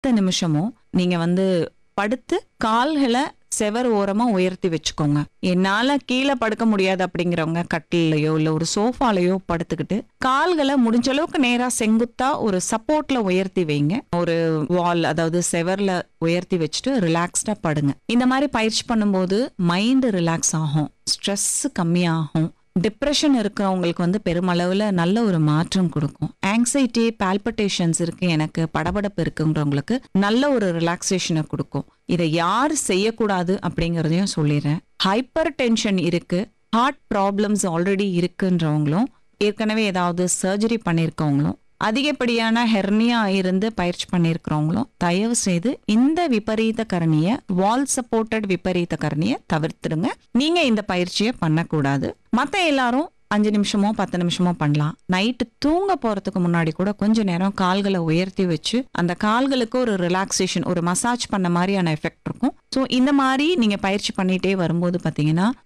பத்து நிமிஷமும் நீங்க வந்து படுத்து கால்களை செவர் ஓரமா உயர்த்தி வச்சுக்கோங்க என்னால கீழே படுக்க முடியாது அப்படிங்கிறவங்க கட்டிலையோ இல்ல ஒரு சோஃபாலையோ படுத்துக்கிட்டு கால்களை முடிஞ்ச அளவுக்கு நேரா செங்குத்தா ஒரு சப்போர்ட்ல உயர்த்தி வைங்க ஒரு வால் அதாவது செவர்ல உயர்த்தி வச்சுட்டு ரிலாக்ஸ்டா படுங்க இந்த மாதிரி பயிற்சி பண்ணும்போது மைண்ட் ரிலாக்ஸ் ஆகும் ஸ்ட்ரெஸ் கம்மியாகும் டிப்ரெஷன் இருக்கிறவங்களுக்கு வந்து பெருமளவில் நல்ல ஒரு மாற்றம் கொடுக்கும் ஆங்ஸைட்டி பால்பிட்டேஷன்ஸ் இருக்கு எனக்கு படபடப்பு இருக்குங்கிறவங்களுக்கு நல்ல ஒரு ரிலாக்ஸேஷனை கொடுக்கும் இதை யார் செய்யக்கூடாது அப்படிங்கிறதையும் சொல்லிடுறேன் ஹைப்பர் டென்ஷன் இருக்கு ஹார்ட் ப்ராப்ளம்ஸ் ஆல்ரெடி இருக்குன்றவங்களும் ஏற்கனவே ஏதாவது சர்ஜரி பண்ணியிருக்கவங்களும் அதிகப்படியான ஹெர்னியா இருந்து பயிற்சி பண்ணியிருக்கிறவங்களும் தயவு செய்து இந்த விபரீத கரணிய வால் சப்போர்ட்டட் விபரீத கரணிய தவிர்த்துடுங்க நீங்க இந்த பயிற்சியை பண்ணக்கூடாது மத்த எல்லாரும் அஞ்சு நிமிஷமோ பத்து நிமிஷமோ பண்ணலாம் நைட்டு தூங்க போறதுக்கு முன்னாடி கூட கொஞ்ச நேரம் கால்களை உயர்த்தி வச்சு அந்த கால்களுக்கு ஒரு ரிலாக்ஸேஷன் ஒரு மசாஜ் பண்ண மாதிரியான எஃபெக்ட் இருக்கும் ஸோ இந்த மாதிரி நீங்க பயிற்சி பண்ணிட்டே வரும்போது பாத்தீங்கன்னா